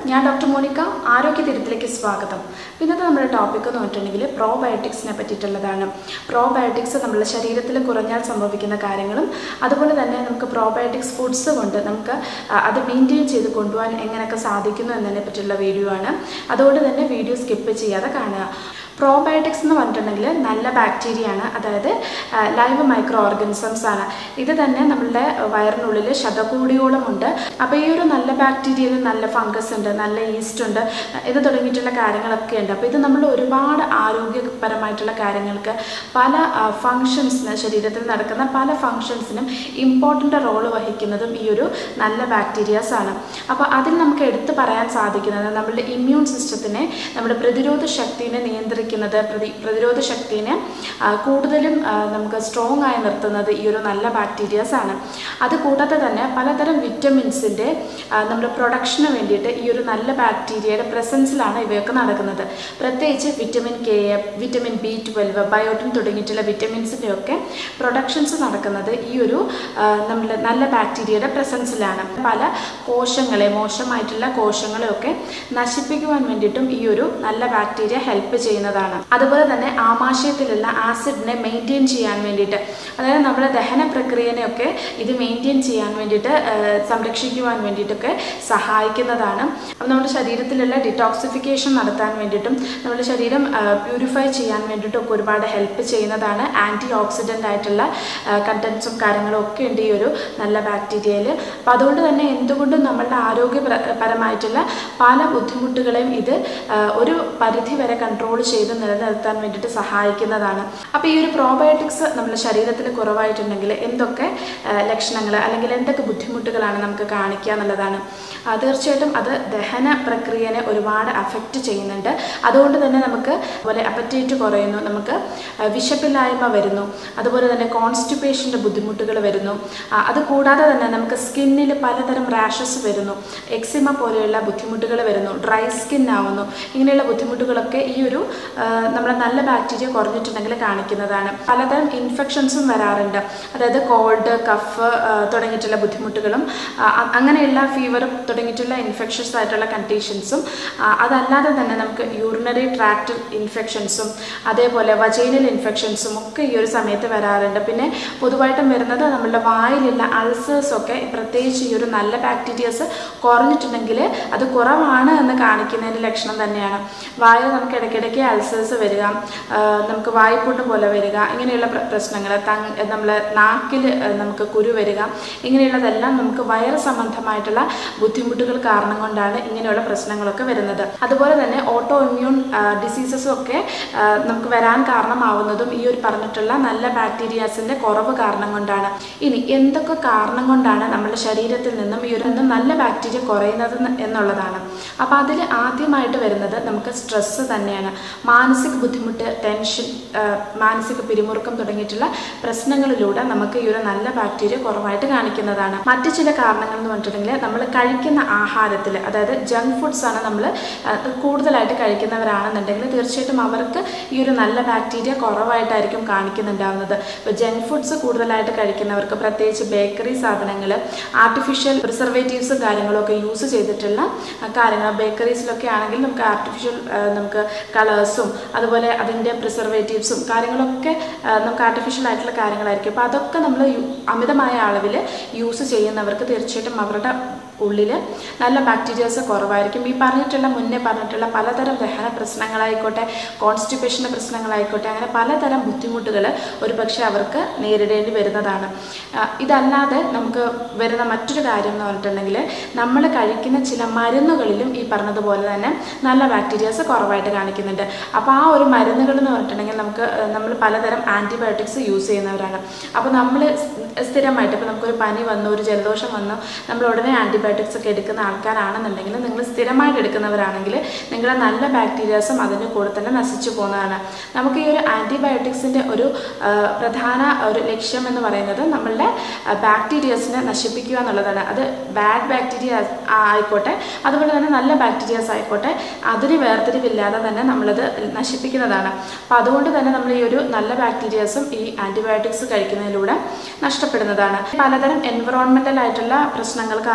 ഞാൻ doctor Monica ആരോഗ്യ തിരുത്തിലേക്ക് സ്വാഗതം ഇന്നത്തെ നമ്മുടെ ടോപ്പിക് എന്ന് പറഞ്ഞിട്ടുണ്ടെങ്കിൽ പ്രോബയോട്ടിക്സിനെ പറ്റിയിട്ടുള്ളതാണ് പ്രോബയോട്ടിക്സ് നമ്മുടെ ശരീരത്തിൽ കുറഞ്ഞാൽ സംഭവിക്കുന്ന കാര്യങ്ങളും അതുപോലെ തന്നെ നമുക്ക് പ്രോബയോട്ടിക്സ് ഫുഡ്സ് കൊണ്ട് നമുക്ക് ആ, അത് മെയിൻറ്റെയിൻ ചെയ്ത് കൊണ്ടുപോകാൻ എങ്ങനെയൊക്കെ സാധിക്കുന്നു എന്നതിനെ പറ്റിയുള്ള വീഡിയോ ആണ് അതുകൊണ്ട് തന്നെ വീഡിയോ സ്കിപ്പ് ചെയ്യാതെ കാണുക പ്രോബയോട്ടിക്സ് എന്ന് പറഞ്ഞിട്ടുണ്ടെങ്കിൽ നല്ല ബാക്ടീരിയ ആണ് അതായത് ലൈവ് മൈക്രോ ഓർഗാനിസംസ് ആണ് ഇത് തന്നെ നമ്മളുടെ വയറിനുള്ളിൽ ശതകോടിയോളം ഉണ്ട് അപ്പോൾ ഈ ഒരു നല്ല ബാക്ടീരിയയിൽ നല്ല ഫംഗസ് ഉണ്ട് നല്ല ഈസ്റ്റ് ഉണ്ട് ഇത് തുടങ്ങിയിട്ടുള്ള കാര്യങ്ങളൊക്കെ ഉണ്ട് അപ്പോൾ ഇത് നമ്മൾ ഒരുപാട് ആരോഗ്യപരമായിട്ടുള്ള കാര്യങ്ങൾക്ക് പല ഫങ്ഷൻസിന് ശരീരത്തിൽ നടക്കുന്ന പല ഫങ്ഷൻസിനും ഇമ്പോർട്ടൻ്റ് റോള് വഹിക്കുന്നതും ഈ ഒരു നല്ല ബാക്ടീരിയാസ് ആണ് അപ്പോൾ അതിൽ നമുക്ക് എടുത്തു പറയാൻ സാധിക്കുന്നത് നമ്മളുടെ ഇമ്മ്യൂൺ സിസ്റ്റത്തിനെ നമ്മുടെ പ്രതിരോധ ശക്തിനെ നിയന്ത്രിക്കുന്നത് പ്രതി പ്രതിരോധ ശക്തിനെ ആ, കൂടുതലും ആ, നമുക്ക് സ്ട്രോങ് ആയി നിർത്തുന്നത് ഈ ഒരു നല്ല ബാക്ടീരിയാസ് ആണ് അത് കൂടാതെ തന്നെ പലതരം വിറ്റമിൻസിൻ്റെ നമ്മുടെ പ്രൊഡക്ഷന് വേണ്ടിയിട്ട് ഈ ഒരു നല്ല ബാക്ടീരിയയുടെ പ്രസൻസിലാണ് ഇവയൊക്കെ നടക്കുന്നത് പ്രത്യേകിച്ച് vitamin K vitamin B twelve biotin തുടങ്ങിയിട്ടുള്ള വിറ്റമിൻസിൻ്റെ ഒക്കെ പ്രൊഡക്ഷൻസ് നടക്കുന്നത് ഈ ഒരു നമ്മൾ നല്ല ബാക്ടീരിയയുടെ പ്രസൻസിലാണ് പല കോശങ്ങളെ മോശമായിട്ടുള്ള കോശങ്ങളെയൊക്കെ നശിപ്പിക്കുവാൻ വേണ്ടിയിട്ടും ഈ ഒരു നല്ല ബാക്ടീരിയ ഹെൽപ്പ് ചെയ്യുന്നതാണ് അതുപോലെ തന്നെ ആമാശയത്തിലുള്ള ആസിഡിനെ മെയിൻറ്റെയിൻ ചെയ്യാൻ വേണ്ടിയിട്ട് അതായത് നമ്മുടെ ദഹന പ്രക്രിയനെയൊക്കെ ഇത് മെയിൻറ്റെയിൻ ചെയ്യാൻ വേണ്ടിയിട്ട് ആ, സംരക്ഷിക്കുവാൻ വേണ്ടിയിട്ടൊക്കെ സഹായിക്കുന്നതാണ് അപ്പോൾ നമ്മുടെ ശരീരത്തിലുള്ള ഡിറ്റോക്സിഫിക്കേഷൻ നടത്താൻ വേണ്ടിയിട്ടും നമ്മുടെ ശരീരം പ്യൂരിഫൈ ചെയ്യാൻ വേണ്ടിയിട്ടും ഒക്കെ ഒരുപാട് ഹെൽപ്പ് ചെയ്യുന്നതാണ് ആൻറ്റി ഓക്സിഡൻ്റ് ആയിട്ടുള്ള കണ്ടൻസും കാര്യങ്ങളും ഒക്കെ ഉണ്ട് ഈ ഒരു നല്ല ബാക്ടീരിയയിൽ അപ്പോൾ അതുകൊണ്ട് തന്നെ എന്തുകൊണ്ടും നമ്മളുടെ ആരോഗ്യപരമായിട്ടുള്ള പല ബുദ്ധിമുട്ടുകളെയും ഇത് ആ, ഒരു പരിധി വരെ കൺട്രോൾ ചെയ്ത് നിലനിർത്താൻ വേണ്ടിയിട്ട് സഹായിക്കുന്നതാണ് അപ്പോൾ ഈ ഒരു പ്രോബയോട്ടിക്സ് നമ്മുടെ ശരീരത്തിൽ കുറവായിട്ടുണ്ടെങ്കിൽ എന്തൊക്കെ ലക്ഷണങ്ങൾ അല്ലെങ്കിൽ എന്തൊക്കെ ബുദ്ധിമുട്ടുകളാണ് നമുക്ക് കാണിക്കുക എന്നുള്ളതാണ് ആ, തീർച്ചയായിട്ടും അത് ദഹന പ്രക്രിയനെ ഒരുപാട് അഫക്റ്റ് ചെയ്യുന്നുണ്ട് അതുകൊണ്ട് തന്നെ നമുക്ക് അതുപോലെ അപ്പറ്റേറ്റ് കുറയുന്നു നമുക്ക് ആ, വിശപ്പില്ലായ്മ വരുന്നു അതുപോലെ തന്നെ കോൺസ്റ്റിപ്പേഷൻ്റെ ബുദ്ധിമുട്ടുകൾ വരുന്നു ആ, അത് കൂടാതെ തന്നെ നമുക്ക് സ്കിന്നിൽ പലതരം റാഷസ് വരുന്നു എക്സിമ പോലെയുള്ള ബുദ്ധിമുട്ടുകൾ വരുന്നു ഡ്രൈ സ്കിൻ ആവുന്നു ഇങ്ങനെയുള്ള ബുദ്ധിമുട്ടുകളൊക്കെ ഈ ഒരു ആ, നമ്മുടെ നല്ല ബാക്ടീരിയ കുറഞ്ഞിട്ടുണ്ടെങ്കിൽ കാണിക്കുന്നതാണ് പലതരം ഇൻഫെക്ഷൻസും വരാറുണ്ട് അതായത് കോൾഡ് കഫ് തുടങ്ങിയിട്ടുള്ള ബുദ്ധിമുട്ടുകളും ആ, അ- അങ്ങനെയുള്ള ഫീവറും തുടങ്ങിയിട്ടുള്ള ഇൻഫെക്ഷൻസ് ആയിട്ടുള്ള കണ്ടീഷൻസും അതല്ലാതെ തന്നെ നമുക്ക് യൂറിനറി ട്രാക്ട് ഇൻഫെക്ഷൻസും അതേപോലെ വജൈനൽ ഇൻഫെക്ഷൻസും ഒക്കെ ഈ ഒരു സമയത്ത് വരാറുണ്ട് പിന്നെ പൊതുവായിട്ടും വരുന്നത് നമ്മളുടെ വായിലുള്ള അൾസേഴ്സ് ഒക്കെ പ്രത്യേകിച്ച് ഈ ഒരു നല്ല ബാക്ടീരിയസ് കുറഞ്ഞിട്ടുണ്ടെങ്കിൽ അത് കുറവാണ് എന്ന് കാണിക്കുന്നതിൻ്റെ ലക്ഷണം തന്നെയാണ് വായിൽ നമുക്ക് ഇടയ്ക്കിടയ്ക്ക് അൾസേഴ്സ് വരിക ആ, നമുക്ക് വായ്പൊട്ട് പോലെ വരിക ഇങ്ങനെയുള്ള പ്രശ്നങ്ങൾ നമ്മൾ നാക്കിൽ നമുക്ക് കുരു വരിക ഇങ്ങനെയുള്ളതെല്ലാം നമുക്ക് വയറ് സംബന്ധമായിട്ടുള്ള ബുദ്ധിമുട്ടുകൾ കാരണം കൊണ്ടാണ് ഇങ്ങനെയുള്ള പ്രശ്നങ്ങളൊക്കെ വരുന്നത് അതുപോലെ തന്നെ ഓട്ടോ ഇമ്മ്യൂൺ ഡിസീസസും ഒക്കെ ആ, നമുക്ക് വരാൻ കാരണമാവുന്നതും ഈ ഒരു പറഞ്ഞിട്ടുള്ള നല്ല ബാക്ടീരിയാസിന്റെ കുറവ് കാരണം കൊണ്ടാണ് ഇനി എന്തൊക്കെ കാരണം കൊണ്ടാണ് നമ്മുടെ ശരീരത്തിൽ നിന്നും ഈ ഒരു നിന്നും നല്ല ബാക്ടീരിയ കുറയുന്നത് എന്ന് എന്നുള്ളതാണ് അപ്പോൾ അതിൽ ആദ്യമായിട്ട് വരുന്നത് നമുക്ക് സ്ട്രെസ്സ് തന്നെയാണ് മാനസിക ബുദ്ധിമുട്ട് ടെൻഷൻ ആ, മാനസിക പിരിമുറുക്കം തുടങ്ങിയിട്ടുള്ള പ്രശ്നങ്ങളിലൂടെ നമുക്ക് ഈ ഒരു നല്ല ബാക്ടീരിയ കുറവായിട്ട് കാണിക്കുന്നതാണ് മറ്റു ചില കാരണങ്ങൾ എന്ന് പറഞ്ഞിട്ടുണ്ടെങ്കിൽ നമ്മൾ കഴിക്കുന്ന ആഹാരത്തിൽ അതായത് ജങ്ക് ഫുഡ്സ് ആണ് നമ്മൾ കൂടുതലായിട്ട് കഴിക്കുന്നവരാണെന്നുണ്ടെങ്കിൽ തീർച്ചയായിട്ടും അവർക്ക് ഈ ഒരു നല്ല ബാക്ടീരിയ കുറവായിട്ടായിരിക്കും കാണിക്കുന്നുണ്ടാവുന്നത് ഇപ്പോൾ ജങ്ക് ഫുഡ്സ് കൂടുതലായിട്ട് കഴിക്കുന്നവർക്ക് പ്രത്യേകിച്ച് ബേക്കറി സാധനങ്ങൾ ആർട്ടിഫിഷ്യൽ പ്രിസർവേറ്റീവ്സും കാര്യങ്ങളും ഒക്കെ യൂസ് ചെയ്തിട്ടുള്ള ആ, കാര്യങ്ങൾ ബേക്കറീസിലൊക്കെ ആണെങ്കിൽ നമുക്ക് ആർട്ടിഫിഷ്യൽ നമുക്ക് കളേഴ്സും അതുപോലെ അതിൻ്റെ പ്രിസർവേറ്റീവ്സും കാര്യങ്ങളൊക്കെ ആ, നമുക്ക് ആർട്ടിഫിഷ്യൽ ആയിട്ടുള്ള കാര്യങ്ങളായിരിക്കും അപ്പോൾ അതൊക്കെ നമ്മൾ അമിതമായ അളവിൽ യൂസ് ചെയ്യുന്നവർക്ക് തീർച്ചയായിട്ടും അവരുടെ ഉള്ളിൽ നല്ല ബാക്ടീരിയാസ് കുറവായിരിക്കും ഈ പറഞ്ഞിട്ടുള്ള മുന്നേ പറഞ്ഞിട്ടുള്ള പലതരം ദഹന പ്രശ്നങ്ങളായിക്കോട്ടെ കോൺസ്റ്റിപ്പേഷൻ്റെ പ്രശ്നങ്ങളായിക്കോട്ടെ അങ്ങനെ പലതരം ബുദ്ധിമുട്ടുകൾ ഒരു പക്ഷേ അവർക്ക് നേരിടേണ്ടി വരുന്നതാണ് ആ, ഇതല്ലാതെ നമുക്ക് വരുന്ന മറ്റൊരു കാര്യം എന്ന് പറഞ്ഞിട്ടുണ്ടെങ്കിൽ നമ്മൾ കഴിക്കുന്ന ചില മരുന്നുകളിലും ഈ പറഞ്ഞതുപോലെ തന്നെ നല്ല ബാക്ടീരിയാസ് കുറവായിട്ട് കാണിക്കുന്നുണ്ട് അപ്പോൾ ആ ഒരു മരുന്നുകൾ എന്ന് പറഞ്ഞിട്ടുണ്ടെങ്കിൽ നമുക്ക് നമ്മൾ പലതരം ആൻറ്റിബയോട്ടിക്സ് യൂസ് ചെയ്യുന്നവരാണ് അപ്പോൾ നമ്മൾ സ്ഥിരമായിട്ട് ഇപ്പോൾ നമുക്കൊരു പനി വന്നു ഒരു ജലദോഷം വന്നു നമ്മൾ ഉടനെ ആൻറ്റിബയോട്ടിക്സ് ഒക്കെ എടുക്കുന്ന ആൾക്കാരാണെന്നുണ്ടെങ്കിൽ നിങ്ങൾ സ്ഥിരമായിട്ട് എടുക്കുന്നവരാണെങ്കിൽ നിങ്ങളുടെ നല്ല ബാക്ടീരിയാസും അതിൻ്റെ കൂടെ തന്നെ നശിച്ചു പോകുന്നതാണ് നമുക്ക് ഈ ഒരു ആൻറ്റിബയോട്ടിക്സിൻ്റെ ഒരു ആ, പ്രധാന ഒരു ലക്ഷ്യം എന്ന് പറയുന്നത് നമ്മളുടെ ബാക്ടീരിയസിനെ നശിപ്പിക്കുക എന്നുള്ളതാണ് അത് ബാഡ് ബാക്ടീരിയ ആയിക്കോട്ടെ അതുപോലെ തന്നെ നല്ല ബാക്ടീരിയാസ് ആയിക്കോട്ടെ അതിന് വേർതിരിവില്ലാതെ തന്നെ നമ്മളത് നശിപ്പിക്കുന്നതാണ് അപ്പോൾ അതുകൊണ്ട് തന്നെ നമ്മൾ ഈ ഒരു നല്ല ബാക്ടീരിയാസും ഈ ആൻറ്റിബയോട്ടിക്സ് കഴിക്കുന്നതിലൂടെ നഷ്ടപ്പെടുന്നതാണ് പലതരം എൻവറോൺമെൻ്റൽ ആയിട്ടുള്ള പ്രശ്നങ്ങൾ കാരണം കൊണ്ട്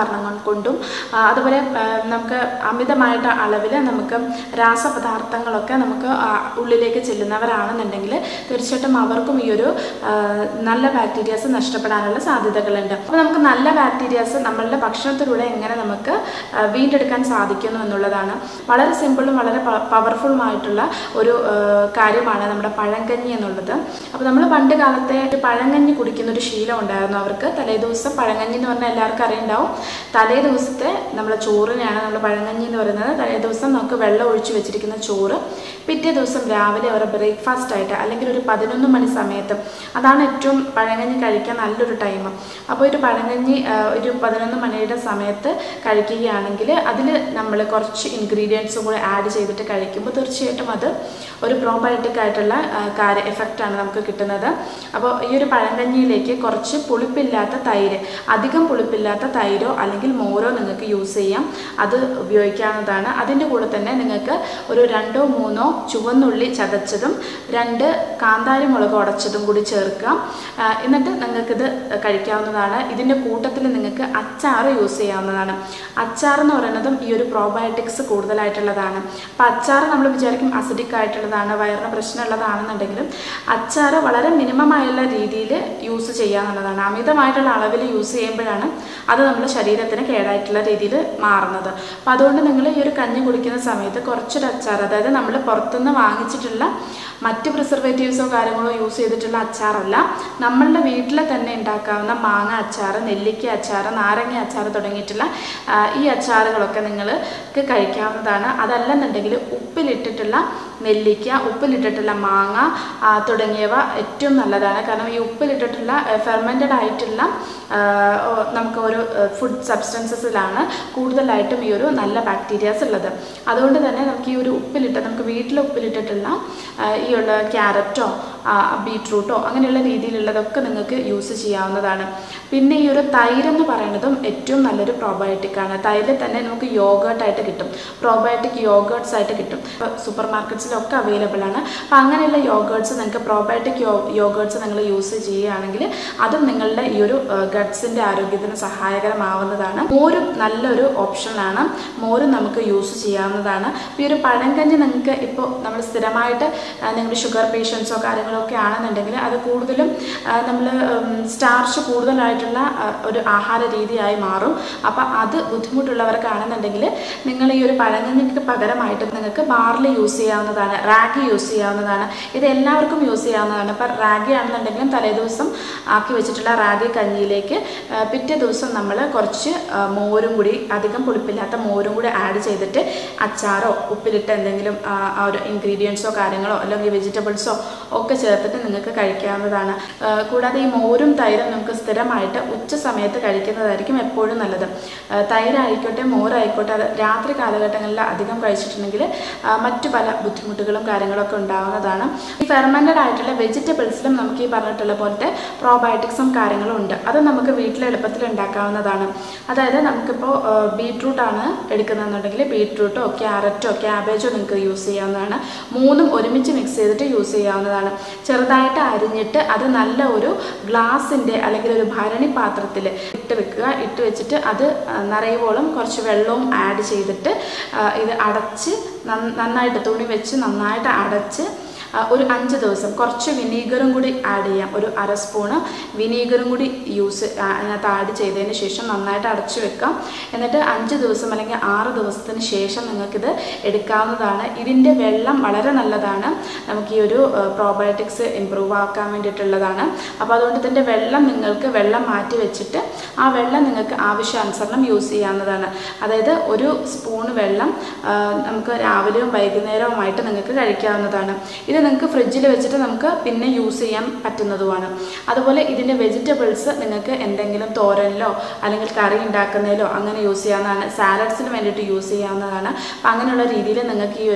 കൊണ്ടും ആ, അതുപോലെ ആ, നമുക്ക് അമിതമായിട്ട് അളവിൽ നമുക്ക് രാസപദാർത്ഥങ്ങളൊക്കെ നമുക്ക് ആ, ഉള്ളിലേക്ക് ചെല്ലുന്നവരാണെന്നുണ്ടെങ്കിൽ തീർച്ചയായിട്ടും അവർക്കും ഈ ഒരു ആ, നല്ല ബാക്ടീരിയാസ് നഷ്ടപ്പെടാനുള്ള സാധ്യതകളുണ്ട് അപ്പോൾ നമുക്ക് നല്ല ബാക്ടീരിയാസ് നമ്മളുടെ ഭക്ഷണത്തിലൂടെ എങ്ങനെ നമുക്ക് ആ, വീണ്ടെടുക്കാൻ സാധിക്കുന്നു എന്നുള്ളതാണ് വളരെ സിമ്പിളും വളരെ പവർഫുള്ളുമായിട്ടുള്ള ഒരു ആ, കാര്യമാണ് നമ്മുടെ പഴങ്കഞ്ഞി എന്നുള്ളത് അപ്പോൾ നമ്മൾ പണ്ട് കാലത്തെ ഒരു പഴങ്കഞ്ഞി കുടിക്കുന്ന ഒരു ശീലം ഉണ്ടായിരുന്നു അവർക്ക് തലേ ദിവസം പഴങ്കഞ്ഞി എന്ന് പറഞ്ഞാൽ എല്ലാവർക്കും അറിയുണ്ടാവും തലേ ദിവസത്തെ നമ്മുടെ ചോറിനെയാണ് നമ്മൾ പഴങ്കഞ്ഞി എന്ന് പറയുന്നത് തലേ ദിവസം നമുക്ക് വെള്ളം ഒഴിച്ച് വെച്ചിരിക്കുന്ന ചോറ് പിറ്റേ ദിവസം രാവിലെ അവർ ബ്രേക്ക്ഫാസ്റ്റ് ആയിട്ട് അല്ലെങ്കിൽ ഒരു പതിനൊന്ന് മണി സമയത്ത് അതാണ് ഏറ്റവും പഴങ്കഞ്ഞി കഴിക്കാൻ നല്ലൊരു ടൈം അപ്പോൾ ഒരു പഴങ്കഞ്ഞി ആ, ഒരു പതിനൊന്ന് മണിയുടെ സമയത്ത് കഴിക്കുകയാണെങ്കിൽ അതിൽ നമ്മൾ കുറച്ച് ഇൻഗ്രീഡിയൻസും കൂടെ ആഡ് ചെയ്തിട്ട് കഴിക്കുമ്പോൾ തീർച്ചയായിട്ടും അത് ഒരു പ്രോബയോട്ടിക് ആയിട്ടുള്ള ആ, കാര്യ എഫക്റ്റാണ് നമുക്ക് കിട്ടുന്നത് അപ്പോൾ ഈ ഒരു പഴങ്കഞ്ഞിയിലേക്ക് കുറച്ച് പുളിപ്പില്ലാത്ത തൈര് അധികം പുളിപ്പില്ലാത്ത തൈരോ അല്ലെങ്കിൽ മോരോ നിങ്ങൾക്ക് യൂസ് ചെയ്യാം അത് ഉപയോഗിക്കാവുന്നതാണ് അതിൻ്റെ കൂടെ തന്നെ നിങ്ങൾക്ക് ഒരു രണ്ടോ മൂന്നോ ചുവന്നുള്ളി ചതച്ചതും രണ്ട് കാന്താരി മുളക് ഉടച്ചതും കൂടി ചേർക്കാം ആ, എന്നിട്ട് നിങ്ങൾക്കിത് കഴിക്കാവുന്നതാണ് ഇതിൻ്റെ കൂട്ടത്തിൽ നിങ്ങൾക്ക് അച്ചാർ യൂസ് ചെയ്യാവുന്നതാണ് അച്ചാർ എന്ന് പറയുന്നതും ഈ ഒരു പ്രോബയോട്ടിക്സ് കൂടുതലായിട്ടുള്ളതാണ് അപ്പോൾ അച്ചാർ നമ്മൾ വിചാരിക്കും അസിഡിക് ആയിട്ടുള്ളതാണ് വയറിന് പ്രശ്നമുള്ളതാണെന്നുണ്ടെങ്കിലും അച്ചാർ വളരെ മിനിമമായുള്ള രീതിയിൽ യൂസ് ചെയ്യാന്നുള്ളതാണ് അമിതമായിട്ടുള്ള അളവിൽ യൂസ് ചെയ്യുമ്പോഴാണ് അത് നമ്മുടെ ശരീരത്തിന് കേടായിട്ടുള്ള രീതിയിൽ മാറുന്നത് അപ്പോൾ അതുകൊണ്ട് നിങ്ങൾ ഈ ഒരു കഞ്ഞി കുടിക്കുന്ന സമയത്ത് കുറച്ചൊരു അച്ചാർ അതായത് നമ്മൾ പുറത്തുനിന്ന് വാങ്ങിച്ചിട്ടുള്ള മറ്റ് പ്രിസർവേറ്റീവ്സോ കാര്യങ്ങളോ യൂസ് ചെയ്തിട്ടുള്ള അച്ചാറല്ല നമ്മളുടെ വീട്ടിൽ തന്നെ ഉണ്ടാക്കാവുന്ന മാങ്ങ അച്ചാർ നെല്ലിക്ക അച്ചാർ നാരങ്ങ അച്ചാർ തുടങ്ങിയിട്ടുള്ള ആ, ഈ അച്ചാറുകളൊക്കെ നിങ്ങൾക്ക് കഴിക്കാവുന്നതാണ് അതല്ലെന്നുണ്ടെങ്കിൽ ഉപ്പിലിട്ടിട്ടുള്ള നെല്ലിക്ക ഉപ്പിലിട്ടിട്ടുള്ള മാങ്ങ ആ, തുടങ്ങിയവ ഏറ്റവും നല്ലതാണ് കാരണം ഈ ഉപ്പിലിട്ടിട്ടുള്ള ഫെർമെൻറ്റഡ് ആയിട്ടുള്ള ആ, ഓ- നമുക്ക് ഒരു ഫുഡ് സബ്സ്റ്റൻസസിലാണ് കൂടുതലായിട്ടും ഈ ഒരു നല്ല ബാക്ടീരിയാസ് ഉള്ളത് അതുകൊണ്ട് തന്നെ നമുക്ക് ഈ ഒരു ഉപ്പിലിട്ട് നമുക്ക് വീട്ടിൽ ഉപ്പിലിട്ടിട്ടുള്ള ആ, ഈ ഉള്ള ക്യാരറ്റോ ബീട്രൂട്ടോ അങ്ങനെയുള്ള രീതിയിലുള്ളതൊക്കെ നിങ്ങൾക്ക് യൂസ് ചെയ്യാവുന്നതാണ് പിന്നെ ഈ ഒരു തൈര് എന്ന് പറയുന്നതും ഏറ്റവും നല്ലൊരു പ്രോബയോട്ടിക് ആണ് തൈര് തന്നെ നമുക്ക് യോഗേർട്ട് ആയിട്ട് കിട്ടും പ്രോബയോട്ടിക് യോഗേർട്സ് ആയിട്ട് കിട്ടും സൂപ്പർ മാർക്കറ്റ്സിലൊക്കെ അവൈലബിൾ ആണ് അപ്പം അങ്ങനെയുള്ള യോഗേർട്സ് നിങ്ങൾക്ക് പ്രോബയോട്ടിക് യോ യോഗേർട്സ് നിങ്ങൾ യൂസ് ചെയ്യുകയാണെങ്കിൽ അതും നിങ്ങളുടെ ഈ ഒരു ഗട്ട്സിൻ്റെ ആരോഗ്യത്തിന് സഹായകരമാവുന്നതാണ് മോരും നല്ലൊരു ഓപ്ഷനാണ് മോരും നമുക്ക് യൂസ് ചെയ്യാവുന്നതാണ് ഈ ഒരു പഴങ്കഞ്ഞി നിങ്ങൾക്ക് ഇപ്പോൾ നമ്മൾ സ്ഥിരമായിട്ട് നിങ്ങളുടെ ഷുഗർ പേഷ്യൻസോ കാര്യങ്ങളോ ഒക്കെ ആണെന്നുണ്ടെങ്കിൽ അത് കൂടുതലും നമ്മൾ സ്റ്റാർച്ച് കൂടുതലായിട്ടുള്ള ആ, ഒരു ആഹാര രീതിയായി മാറും അപ്പം അത് ബുദ്ധിമുട്ടുള്ളവർക്കാണെന്നുണ്ടെങ്കിൽ നിങ്ങൾ ഈ ഒരു പഴങ്കഞ്ഞിക്ക് പകരമായിട്ട് നിങ്ങൾക്ക് ബാർലി യൂസ് ചെയ്യാവുന്നതാണ് റാഗി യൂസ് ചെയ്യാവുന്നതാണ് ഇത് എല്ലാവർക്കും യൂസ് ചെയ്യാവുന്നതാണ് ഇപ്പം റാഗി ആണെന്നുണ്ടെങ്കിലും തലേദിവസം ആക്കി വെച്ചിട്ടുള്ള റാഗി കഞ്ഞിയിലേക്ക് ആ, പിറ്റേ ദിവസം നമ്മൾ കുറച്ച് ആ, മോരും കൂടി അധികം പുളിപ്പില്ലാത്ത മോരും കൂടി ആഡ് ചെയ്തിട്ട് അച്ചാറോ ഉപ്പിലിട്ട എന്തെങ്കിലും ആ, ആ ഒരു ഇൻഗ്രീഡിയൻസോ കാര്യങ്ങളോ അല്ലെങ്കിൽ വെജിറ്റബിൾസോ ഒക്കെ ചേർത്തിട്ട് നിങ്ങൾക്ക് കഴിക്കാവുന്നതാണ് ആ, കൂടാതെ ഈ മോരും തൈരും നമുക്ക് സ്ഥിരമായിട്ട് ഉച്ച സമയത്ത് കഴിക്കുന്നതായിരിക്കും എപ്പോഴും നല്ലത് ആ, തൈരായിക്കോട്ടെ മോരായിക്കോട്ടെ അത് രാത്രി കാലഘട്ടങ്ങളിൽ അധികം കഴിച്ചിട്ടുണ്ടെങ്കിൽ ആ, മറ്റു പല ബുദ്ധിമുട്ടുകളും കാര്യങ്ങളൊക്കെ ഉണ്ടാവുന്നതാണ് ഈ ഫെർമെൻറ്റഡ് ആയിട്ടുള്ള വെജിറ്റബിൾസിലും നമുക്ക് ഈ പറഞ്ഞിട്ടുള്ള പോലത്തെ പ്രോബയോട്ടിക്സും കാര്യങ്ങളും ഉണ്ട് അത് നമുക്ക് വീട്ടിൽ എളുപ്പത്തിൽ ഉണ്ടാക്കാവുന്നതാണ് അതായത് നമുക്കിപ്പോൾ ബീട്രൂട്ടാണ് എടുക്കുന്നതെന്നുണ്ടെങ്കിൽ ബീട്രൂട്ടോ ക്യാരറ്റോ ക്യാബേജോ നിങ്ങൾക്ക് യൂസ് ചെയ്യാവുന്നതാണ് മൂന്നും ഒരുമിച്ച് മിക്സ് ചെയ്തിട്ട് യൂസ് ചെയ്യാവുന്നതാണ് ചെറുതായിട്ട് അരിഞ്ഞിട്ട് അത് നല്ല ഒരു ഗ്ലാസിൻ്റെ അല്ലെങ്കിൽ ഒരു ഭരണി പാത്രത്തിൽ ഇട്ട് വെക്കുക ഇട്ട് വെച്ചിട്ട് അത് ആ, നിറയുവോളം കുറച്ച് വെള്ളവും ആഡ് ചെയ്തിട്ട് ആ, ഇത് അടച്ച് നന്ന- നന്നായിട്ട് തുണി വെച്ച് നന്നായിട്ട് അടച്ച് ആ, ഒരു അഞ്ച് ദിവസം കുറച്ച് വിനീഗറും കൂടി ആഡ് ചെയ്യാം ഒരു അര സ്പൂണ് വിനീഗറും കൂടി യൂസ് ആ, അതിനകത്ത് ആഡ് ചെയ്തതിന് ശേഷം നന്നായിട്ട് അടച്ചു വെക്കാം എന്നിട്ട് അഞ്ച് ദിവസം അല്ലെങ്കിൽ ആറ് ദിവസത്തിന് ശേഷം നിങ്ങൾക്കിത് എടുക്കാവുന്നതാണ് ഇതിൻ്റെ വെള്ളം വളരെ നല്ലതാണ് നമുക്ക് ഈ ഒരു പ്രോബയോട്ടിക്സ് ഇമ്പ്രൂവ് ആക്കാൻ വേണ്ടിയിട്ടുള്ളതാണ് അപ്പോൾ അതുകൊണ്ട് ഇതിൻ്റെ വെള്ളം നിങ്ങൾക്ക് വെള്ളം മാറ്റി വെച്ചിട്ട് ആ വെള്ളം നിങ്ങൾക്ക് ആവശ്യാനുസരണം യൂസ് ചെയ്യാവുന്നതാണ് അതായത് ഒരു സ്പൂൺ വെള്ളം ആ, നമുക്ക് രാവിലെയും വൈകുന്നേരവുമായിട്ട് നിങ്ങൾക്ക് കഴിക്കാവുന്നതാണ് ഇത് നിങ്ങൾക്ക് ഫ്രിഡ്ജിൽ വെച്ചിട്ട് നമുക്ക് പിന്നെ യൂസ് ചെയ്യാൻ പറ്റുന്നതുമാണ് അതുപോലെ ഇതിൻ്റെ വെജിറ്റബിൾസ് നിങ്ങൾക്ക് എന്തെങ്കിലും തോരനിലോ അല്ലെങ്കിൽ കറി ഉണ്ടാക്കുന്നതിലോ അങ്ങനെ യൂസ് ചെയ്യാവുന്നതാണ് സാലഡ്സിന് വേണ്ടിയിട്ട് യൂസ് ചെയ്യാവുന്നതാണ് അപ്പം അങ്ങനെയുള്ള രീതിയിൽ നിങ്ങൾക്ക് ഈ ഒരു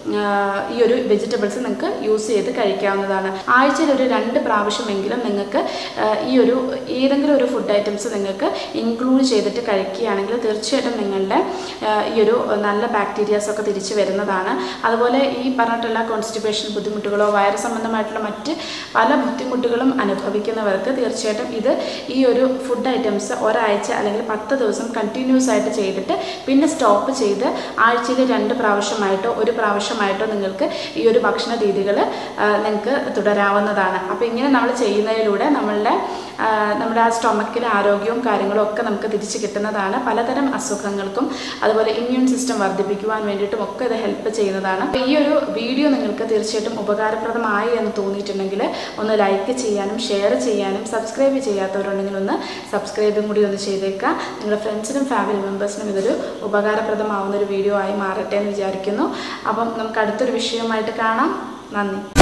ആ, ഈ ഒരു വെജിറ്റബിൾസ് നിങ്ങൾക്ക് യൂസ് ചെയ്ത് കഴിക്കാവുന്നതാണ് ആഴ്ചയിൽ ഒരു രണ്ട് പ്രാവശ്യമെങ്കിലും നിങ്ങൾക്ക് ആ, ഈ ഒരു ഏതെങ്കിലും ഒരു ഫുഡ് ഐറ്റംസ് നിങ്ങൾക്ക് ഇൻക്ലൂഡ് ചെയ്തിട്ട് കഴിക്കുകയാണെങ്കിൽ തീർച്ചയായിട്ടും നിങ്ങളുടെ ആ, ഈ ഒരു നല്ല ബാക്ടീരിയാസ് ഒക്കെ തിരിച്ചു വരുന്നതാണ് അതുപോലെ ഈ പറഞ്ഞിട്ടുള്ള കോൺസ്റ്റിപ്പേഷൻ ബുദ്ധിമുട്ടുകളോ വയറ് സംബന്ധമായിട്ടുള്ള മറ്റ് പല ബുദ്ധിമുട്ടുകളും അനുഭവിക്കുന്നവർക്ക് തീർച്ചയായിട്ടും ഇത് ഈ ഒരു ഫുഡ് ഐറ്റംസ് ഒരാഴ്ച അല്ലെങ്കിൽ പത്ത് ദിവസം കണ്ടിന്യൂസ് ആയിട്ട് ചെയ്തിട്ട് പിന്നെ സ്റ്റോപ്പ് ചെയ്ത് ആഴ്ചയിൽ രണ്ട് പ്രാവശ്യമായിട്ടോ ഒരു പ്രാവശ്യമായിട്ടോ നിങ്ങൾക്ക് ഈ ഒരു ഭക്ഷണ രീതികൾ നിങ്ങൾക്ക് തുടരാവുന്നതാണ് അപ്പോൾ ഇങ്ങനെ നമ്മൾ ചെയ്യുന്നതിലൂടെ നമ്മളുടെ ആ, നമ്മുടെ ആ സ്റ്റൊമക്കിലെ ആരോഗ്യവും കാര്യങ്ങളും ഒക്കെ നമുക്ക് തിരിച്ചു കിട്ടുന്നതാണ് പലതരം അസുഖങ്ങൾക്കും അതുപോലെ ഇമ്മ്യൂൺ സിസ്റ്റം വർദ്ധിപ്പിക്കുവാൻ വേണ്ടിയിട്ടും ഒക്കെ ഇത് ഹെൽപ്പ് ചെയ്യുന്നതാണ് അപ്പോൾ ഈ ഒരു വീഡിയോ നിങ്ങൾക്ക് തീർച്ചയായിട്ടും ഉപകാരപ്രദമായി എന്ന് തോന്നിയിട്ടുണ്ടെങ്കിൽ ഒന്ന് ലൈക്ക് ചെയ്യാനും ഷെയർ ചെയ്യാനും സബ്സ്ക്രൈബ് ചെയ്യാത്തവരുണ്ടെങ്കിൽ ഒന്ന് സബ്സ്ക്രൈബും കൂടി ഒന്ന് ചെയ്തേക്കുക നിങ്ങളുടെ ഫ്രണ്ട്സിനും ഫാമിലി മെമ്പേഴ്സിനും ഇതൊരു ഉപകാരപ്രദമാവുന്ന ഒരു വീഡിയോ ആയി മാറട്ടെ എന്ന് വിചാരിക്കുന്നു അപ്പം നമുക്ക് അടുത്തൊരു വിഷയവുമായിട്ട് കാണാം നന്ദി